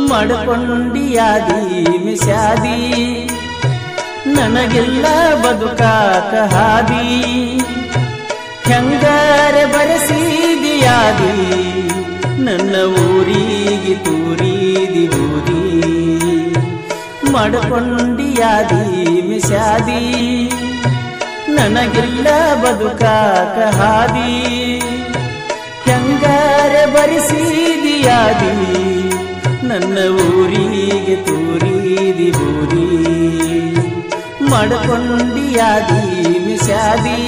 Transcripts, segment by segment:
ಮಾಡ್ಕೊಂಡಿಯಾದಿ ಮಿಸ್ಯಾದಿ ನನಗೆಲ್ಲ ಬದುಕಾಕ ಹಾದಿ ಹೆಂಗಾರೆ ಬರೆಸಿದಿಯಾದಿ ನನ್ನ ಊರಿಗೆ ತೂರಿದಿ ಬೂದಿ ಮಾಡ್ಕೊಂಡಿಯಾದಿ ಮಿಸ್ಯಾದಿ ನನಗೆಲ್ಲ ಬದುಕಾಕ ಹಾದಿ ಹೆಂಗಾರೆ ಬರಿಸಿದಿಯಾದಿ ನನ್ನ ಊರಿಗೆ ತೂರಿದಿ ಬೂದಿ ಮಾಡ್ಕೊಂಡಿಯಾದಿ ಮಿಸ್ಯಾದಿ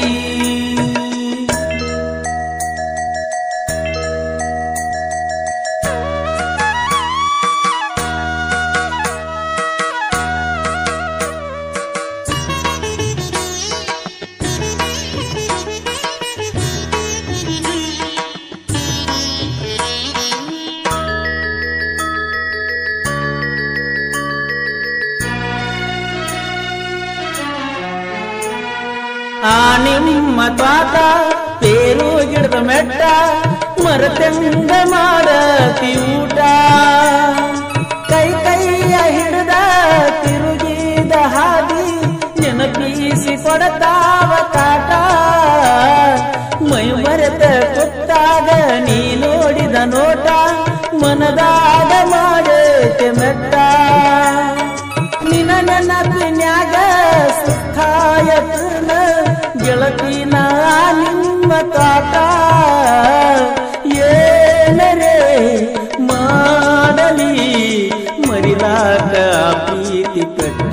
ಆ ನಿಮ್ಮ ತ್ವಾಟ ತೇರು ಗಿಡದ ಮೆಟ್ಟ ಮರತೆಂಗ ಮಾಡತಿ ಊಟ ಕೈ ಕೈಯ ಹಿಡಿದ ತಿರುಗಿದ ಹಾದಿ ನೆನಪಿಸಿ ಕೊಡತಾವ ಕಾಟ ಮೈ ಮರೆತ ಕೊಟ್ಟಾಗ ನೀ ನೋಡಿದ ನೋಟ ಮನದಾಗ ಮಾಡೇತೆ ಮೆಟ್ಟ ನಿನ ನೆನಪಿನ್ಯಾಗ ಸುಖಾಯತನ ಗೆಳತಿನ ನಿಮ್ಮ ಕಾಟ ಏನರೇ ಮಾಡಲಿ ಮರಿಲಾಕ ಪ್ರೀತಿ ಕಟ್ಟ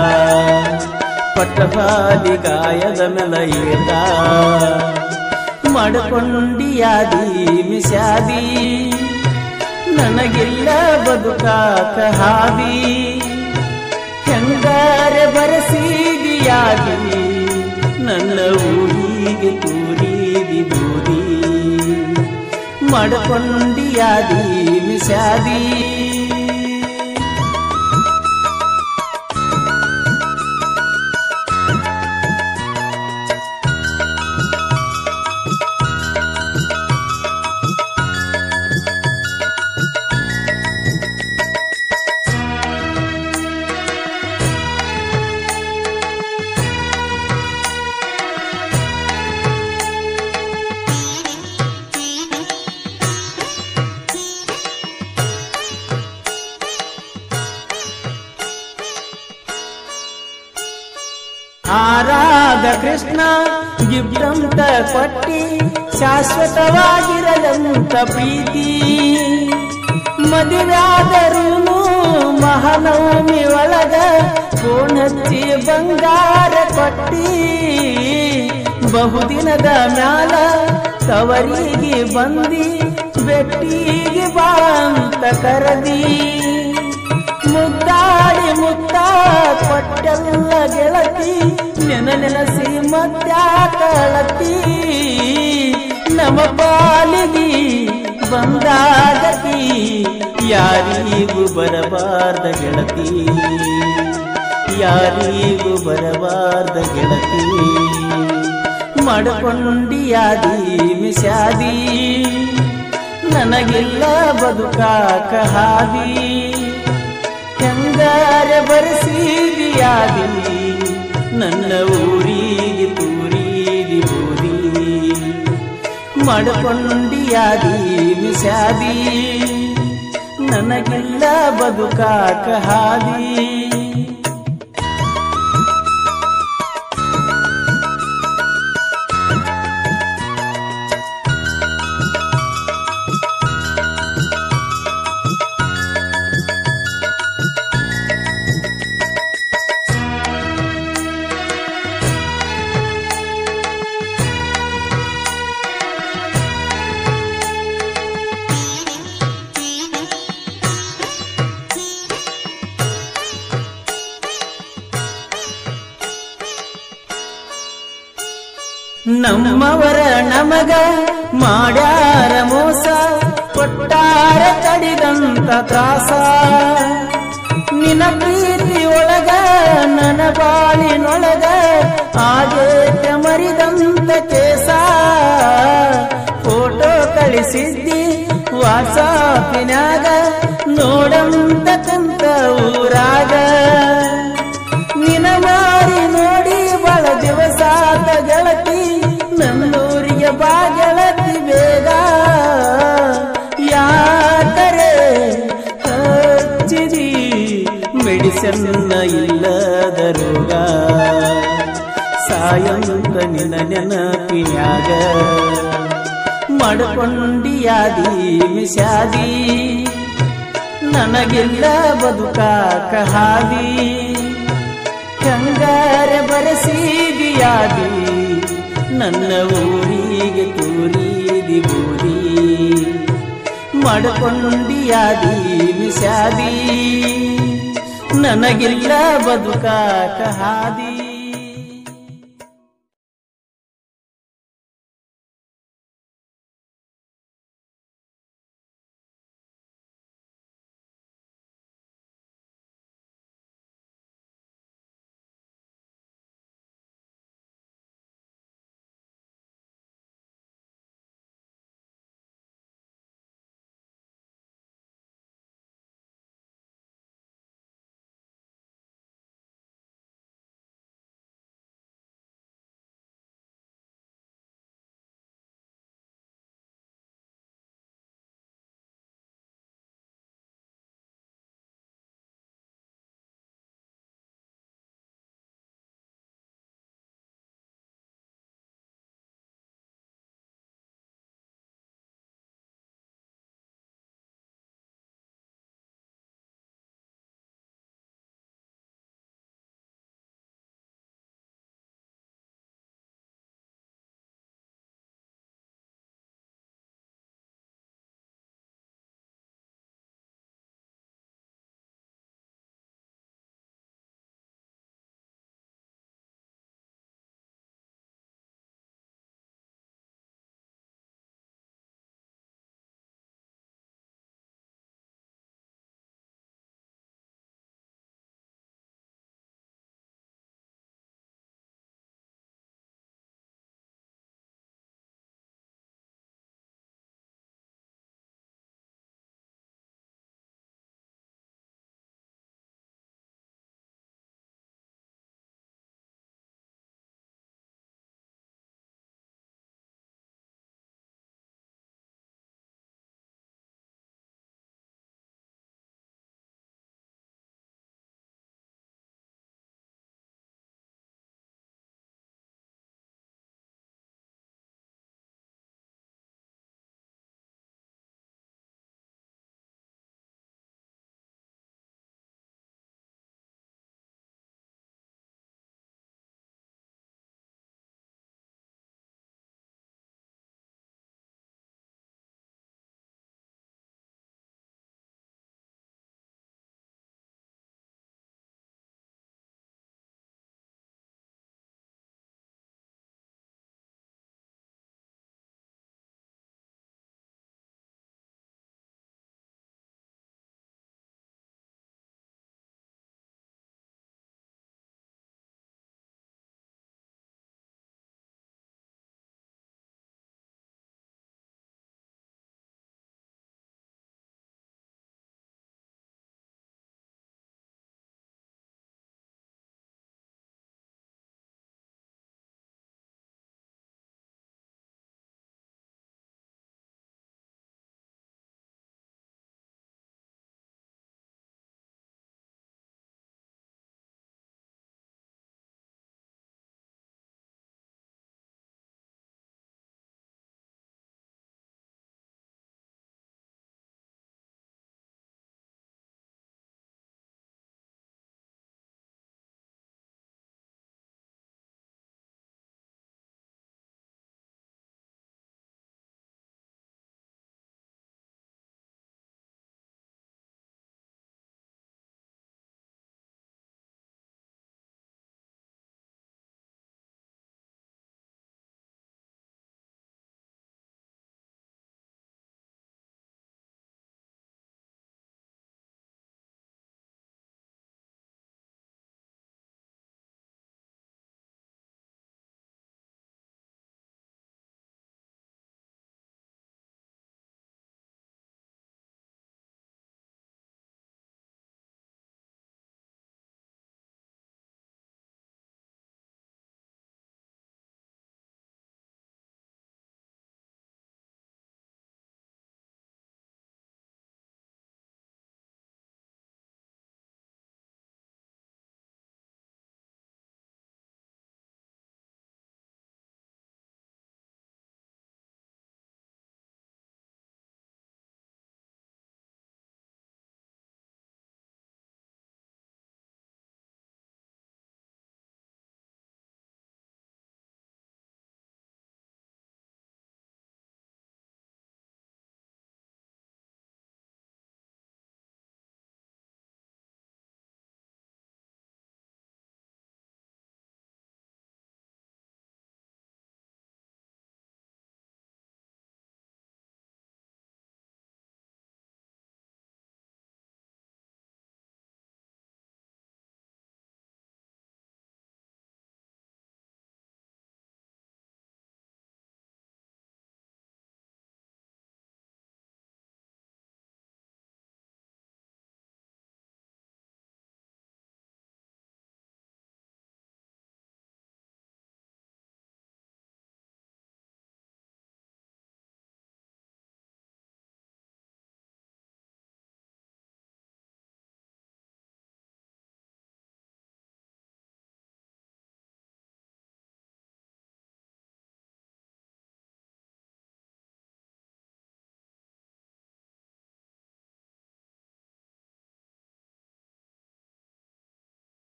ಪಟ್ಟಬಾದಿ ಗಾಯದ ಮೇಲ ಏಟ ಮಾಡ್ಕೊಂಡಿಯಾದಿ ಮಿಸ್ಯಾದಿ ನನಗಿಲ್ಲ ಬದುಕಾಕ ಹಾದಿ ಹೆಂಗಾರೆ ಬರಸಿದಿಯಾದಿ ನನ್ನ ಊರಿಗೆ ತೂರಿದಿ ಬೂದಿ ಮಾಡ್ಕೊಂಡಿಯಾದಿ ಮಿಸ್ಯಾದಿ ಆರಾಧ ಕೃಷ್ಣ ಗಿಬ್ರಂತ ಕೊಟ್ಟಿ ಶಾಶ್ವತವಾಗಿರಲಂತ ಪ್ರೀತಿ ಮದುವೆಯಾದರೂನು ಮಹಾನವಮಿ ಒಳಗ ಫೋನ್ ಹಚ್ಚಿ ಬಂಗಾರ ಕೊಟ್ಟಿ ಬಹುದಿನದ ಮ್ಯಾಲ ತವರಿಗೆ ಬಂದಿ ಬೆಟ್ಟಿಗೆ ಬಾಂತ ಕರದಿ ಮುದ್ದಾಡಿ ಮುತ್ತ ಕೊಟ್ಟೆಲ್ಲ ಗೆಳತಿ ನೆನ ನೆನಸಿ ಮತ್ಯಾಕಳತಿ ನಮ್ಮ ಪಾಲಿಗೆ ಬಂದಾಗತಿ ಯಾರಿಗೂ ಬರಬಾರ್ದ ಗೆಳತಿ ಯಾರಿಗೂ ಬರಬಾರ್ದ ಗೆಳತಿ ಮಾಡ್ಕೊಂಡಿಯಾದಿ ಮಿಸ್ಯಾದಿ ನನಗಿಲ್ಲ ಬದುಕಾಕ ಹಾದಿ ಹೆಂಗಾರೆ ಬರೆಸಿದಿಯಾದಿ ನನ್ನ ಊರಿಗೆ ತೂರಿದಿ ಬೂದಿ ಮಾಡ್ಕೊಂಡಿಯಾದಿ ಮಿಸ್ಯಾದಿ ನನಗಿಲ್ಲ ಬದುಕಾಕ ಹಾದಿ ನಮ್ಮವರ ನಮಗ ಮಾಡ್ಯಾರ ಮೋಸ ಕೊಟ್ಟಾರ ಕಡಿದಂತ ತ್ರಾಸ ನಿನ ಪ್ರೀತಿ ಒಳಗ ನನ್ನ ಬಾಳಿನೊಳಗ ಆಗೇತ ಮರಿದಂತ ಕೇಸ ಫೋಟೋ ಕಳಿಸಿದ್ದಿ ವಾಟ್ಸಾಪಿನ್ಯಾಗ ನೋಡಂತ ಕುಂತ ಊರಾಗ ನಿನ ಮಾರಿ ನೋಡಿ ಬಳ ದಿವಸಾದ ಗೆಳತಿ ನನ್ನೂರಿಗೆ ಬಾ ಗೆಳತಿ ಬೇಗ ಯಾಕರೆ ಹಚ್ಚಿದಿ ಮೆಡಿಸನ್ನ ಇಲ್ಲದ ರೋಗ ಸಾಯಂತ ನಿನ್ನ ನೆನಪಿನ್ಯಾಗ ಮಾಡ್ಕೊಂಡಿಯಾದಿ ಮಿಸಾದಿ ನನಗಿಲ್ಲ ಬದುಕಾಕ ಹಾದಿ ಕಂಗಾರ ಬರಸಿದಿಯಾದಿ ನನ್ನ ಊರಿಗೆ ತೂರಿದಿ ಬೂದಿ ಮಾಡ್ಕೊಂಡಿಯಾದಿ ಮಿಸಾದಿ ನನಗಿಲ್ಲ ಬದುಕಾಕ ಹಾದಿ